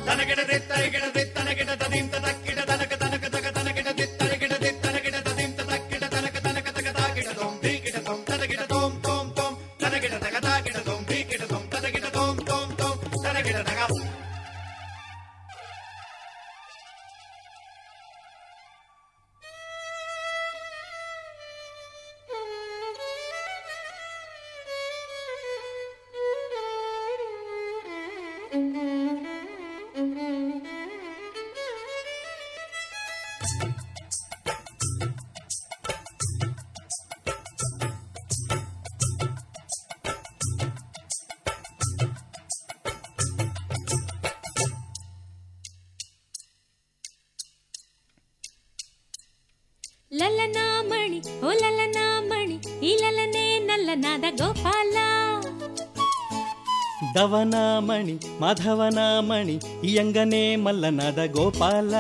ತನಗಿಡ ದಿತ್ತರಿಗಿಡ ದಿತ್ತನಗಿಡ ತದಿಂತ ತಕ್ಕಿಡ ತನಕ ತನಕ ತಕ ತನಗಿಡ ದಿತ್ತರಿಗಿಡ ದಿತ್ತನಗಿಡ ತದಿಂತ ತಕ್ಕಿಡ ತನಕ ತನಕ ತಕ ತಾಗಿಡ ತೋಂ ಧೀಗಿಡ ತೋಂ ತನಗಿಡ ತೋಂ ತೋಂ ತೋಂ ತನಗಿಡ ತಕ ತಾಗಿಡ ತೋಂ ಧೀಗಿಡ ತೋಂ ತನಗಿಡ ತೋಂ ತೋಂ ತೋಂ ತನಗಿಡ ತಕ ಲಲನಾ ಮಣಿ ಓ ಲಲನಾ ಮಣಿ ಈ ಲಲನೆ ನಲ್ಲನಾದ ಗೋಪಾಲ ದವನ ಮಣಿ ಮಾಧವನ ಮಣಿ ಈ ಅಂಗನೇ ಮಲ್ಲನಾದ ಗೋಪಾಲ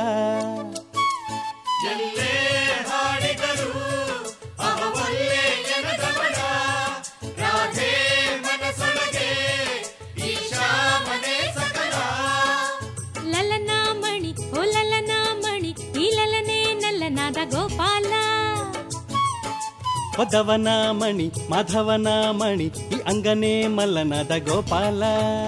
ಎಲ್ಲೇ ಹಾಡಿದರು ಅವವಲ್ಲೇ ಜನದವಳ ರಾಧೆ ಮನಸೊಳಗೆ ಈಶಾ ಮನೆ ಸಕಲ ಲಲನಾ ಮಣಿ ಓ ಲಲನಾ ಮಣಿ ಈ ಲಲನೆ ನಲ್ಲನಾದ ಗೋಪಾಲ ದವನ ಮಣಿ ಮಾಧವನ ಮಣಿ ಈ ಅಂಗನೇ ಮಲ್ಲನಾದ ಗೋಪಾಲ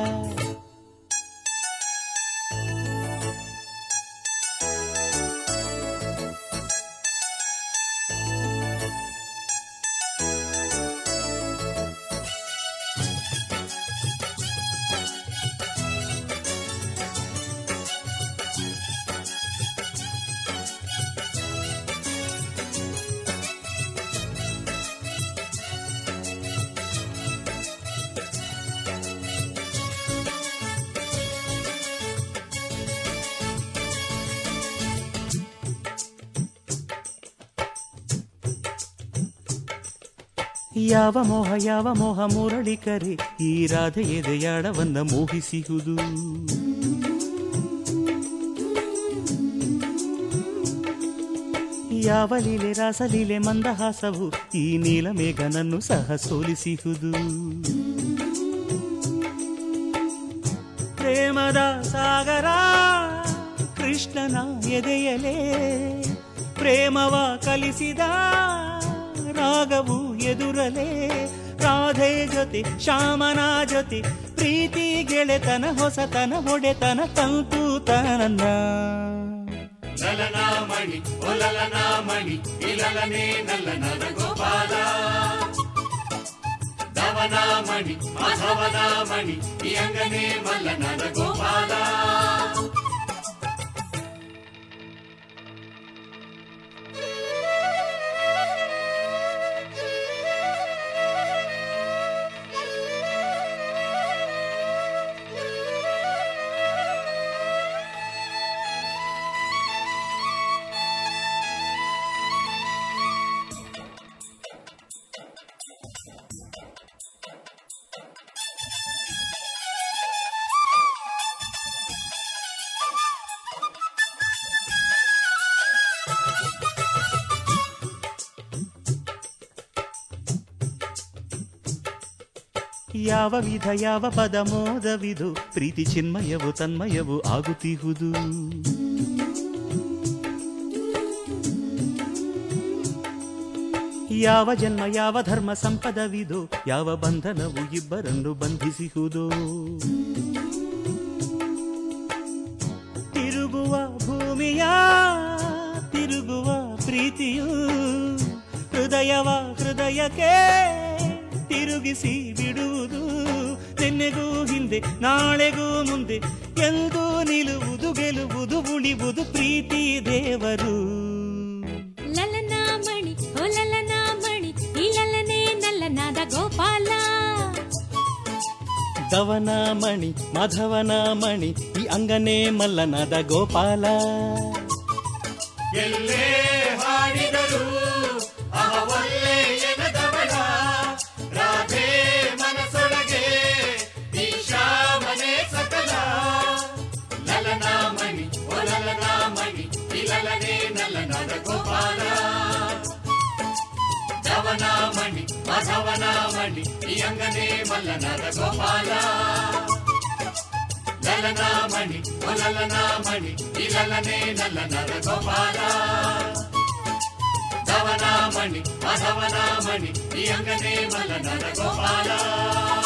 ಯಾವ ಮೋಹ ಯಾವ ಮೋಹ ಮುರಳಿ ಕರೆ ಈ ರಾಧೆ ಎದೆಯಾಡವನ್ನ ಮೋಹಿಸಿಹುದು ಯಾವ ಲೀಲೆ ರಾಸಲೀಲೆ ಮಂದಹಾಸವು ಈ ನೀಲಮೇಘನನ್ನು ಸಹ ಸೋಲಿಸಿಹುದು ಪ್ರೇಮದ ಸಾಗರ ಕೃಷ್ಣನ ಎದೆಯಲೇ ಪ್ರೇಮವ ಕಲಿಸಿದ ರಾಗವು ಎದುರಲೇ ರಾಧೆ ಜೊತೆ ಶ್ಯಾಮನ ಜೊತೆ ಪ್ರೀತಿ ಗೆಳೆತನ ಹೊಸತನ ಹೊಡೆತನ ತಂತು ತನನ್ನ ಲಲನಾ ಮಣಿ ಓ ಲಲನಾ ಮಣಿ ಇಲಲನೆ ನಲ್ಲನದ ಗೋಪಾಲ ದವನ ಮಣಿ ಮಾಧವನ ಮಣಿ ಈ ಅಂಗನೇ ಮಲ್ಲನದ ಗೋಪಾಲ ಯಾವ ವಿಧ ಯಾವ ಪದ ಮೋದವಿದು ಪ್ರೀತಿ ಚಿನ್ಮಯವು ತನ್ಮಯವು ಆಗುತ್ತಿಹುದು ಯಾವ ಜನ್ಮ ಯಾವ ಧರ್ಮ ಸಂಪದವಿದು ಯಾವ ಬಂಧನವು ಇಬ್ಬರನ್ನು ಬಂಧಿಸಿಹುದು ತಿರುಗುವ ಭೂಮಿಯ ತಿರುಗುವ ಪ್ರೀತಿಯು ಹೃದಯವ ಹೃದಯಕ್ಕೆ ತಿರುಗಿಸಿ ಬಿಡುವುದು ನಿನ್ನೆಗೂ ಹಿಂದೆ ನಾಳೆಗೂ ಮುಂದೆ ಎಂದು ನಿಲ್ಲುವುದು ಗೆಲುವುದು ಉಳಿವುದು ಪ್ರೀತಿ ದೇವರು ಲಲನಾ ಮಣಿ ಓ ಲಲನಾ ಮಣಿ ಈ ಲಲನೆ ನಲ್ಲನಾದ ಗೋಪಾಲ ದವನ ಮಣಿ ಮಾಧವನ ಮಣಿ ಈ ಅಂಗನೇ ಮಲ್ಲನಾದ ಗೋಪಾಲ ಎಲ್ಲೇ ಹಾಡಿದರು ಅವವಲ್ಲೇ ಎನದವಳ ರಾಧೆ ಮನಸೊಳಗೆ ಈಶಾ ಮನೆ ಸಕಲ ಲಲನಾ ಮಣಿ ಓ ಲಲನಾ ಮಣಿ ಇಲಲನೆ ನಲ್ಲನದ ಗೋಪಾಲ ದವನ ಮಣಿ ಮಾಧವನ ಮಣಿ ಈ ಅಂಗನೇ ಮಲ್ಲನದ ಗೋಪಾಲ ಲಲನಾಮಣಿ ಓ ಲಲನಾಮಣಿ ಈ ಲಲನೆ ನಲ್ಲ ನರ ಗೋಪಾಲ ಧವನಾಮಣಿ ಅಧವನಾಮಣಿ ಈ ಅಂಗನೆ ಮಲ್ಲ ನರ ಗೋಪಾಲ